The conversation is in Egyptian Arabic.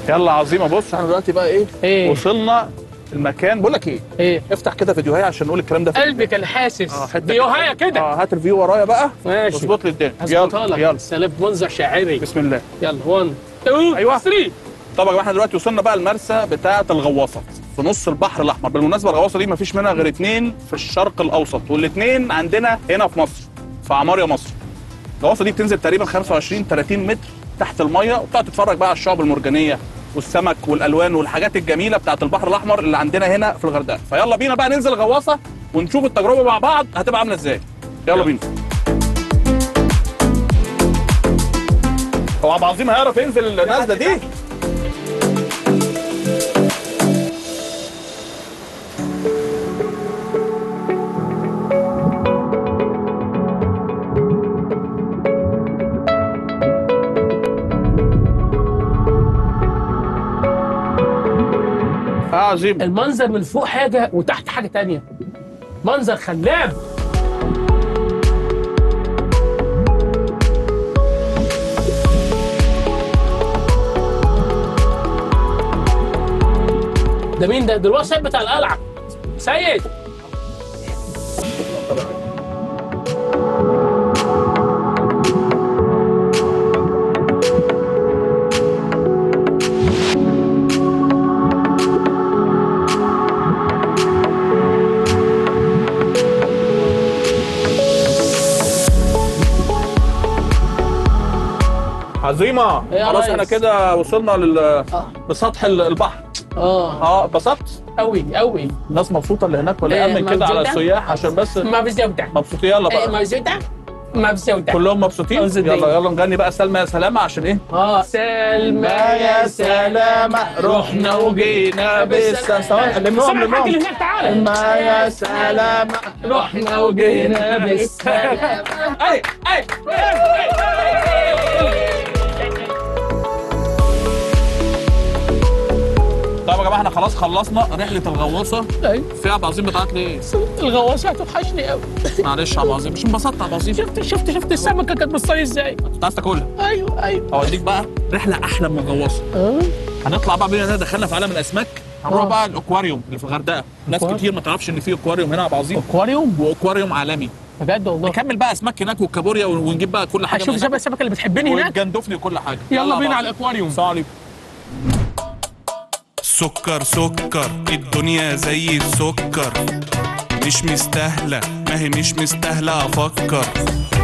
يلا عظيمه بص احنا دلوقتي بقى ايه ايه وصلنا المكان بقول لك ايه ايه افتح كده فيديوهاي عشان نقول الكلام ده في قلبي كان حاسس اه حته بيوهاية كده اه هات الفيو ورايا بقى ماشي اظبط لي الدنيا هظبطها لك يلا سلام منظر شاعري بسم الله يلا 1 2 أيوة. 3 طبعا يا جماعه احنا دلوقتي وصلنا بقى المرسى بتاعه الغواصه في نص البحر الاحمر بالمناسبه الغواصه دي مفيش منها غير اتنين في الشرق الاوسط والاثنين عندنا هنا في مصر في عماريا مصر الغواصه دي بتنزل تقريبا 25 30 متر تحت الميه وبتقعد تتفرج بقى على الشعب المرجانيه والسمك والالوان والحاجات الجميله بتاعه البحر الاحمر اللي عندنا هنا في الغردقه فيلا بينا بقى ننزل غواصه ونشوف التجربه مع بعض هتبقى عامله ازاي يلا بينا هو عبد العظيم هيعرف ينزل النازله دي اه عظيم المنظر من فوق حاجة وتحت حاجة تانية منظر خلاب ده مين ده؟ ده الواد بتاع القلعة سيد عظيمه إيه يا خلاص ريس؟ احنا كده وصلنا لل... اه لسطح ال- البحر اه اه اتبسطت قوي قوي الناس مبسوطه اللي هناك ولا إيه، امن كده على مبسوطة؟ السياح عشان بس ما بزودة مبسوطين يلا إيه، بقى مبسوطة مبسوطة كلهم مبسوطين مبسوطين. يلا يلا نغني بقى سلمى يا سلامه عشان ايه اه سلمى يا سلامة رحنا وجينا بالسلامة لمهم سامع الحاج اللي لمهم هناك تعالى سلمى يا سلامة رحنا وجينا بالسلامة اي اي طيب يا جماعه احنا خلاص خلصنا رحله الغواصه أيوة. في عبد العظيم بتاعت لي ايه؟ الغواصة هتوحشني قوي معلش يا عبد العظيم مش انبسطت يا عبد العظيم شفت شفت شفت السمكة كانت بتصطاد ازاي كنت عايز تاكلها ايوه ايوه اوديك بقى رحله احلى من الغواصه اه هنطلع بقى بينا إننا دخلنا في عالم الاسماك هنروح آه. بقى الاكواريوم اللي في الغردقه ناس أكواريوم؟ كتير ما تعرفش ان في اكواريوم هنا يا عبد العظيم اكواريوم واكواريوم عالمي بجد والله نكمل بقى اسماك هناك والكابوريا ونجيب بقى كل حاجه هشوف من شبه هناك. السمكة اللي بتحبني هناك وتجندفني وكل حاجه يلا يا بينا عبد على العظيم. الاكواريوم السلام عليكم سكر سكر الدنيا زي السكر مش مستاهلة ما هي مش مستاهلة أفكر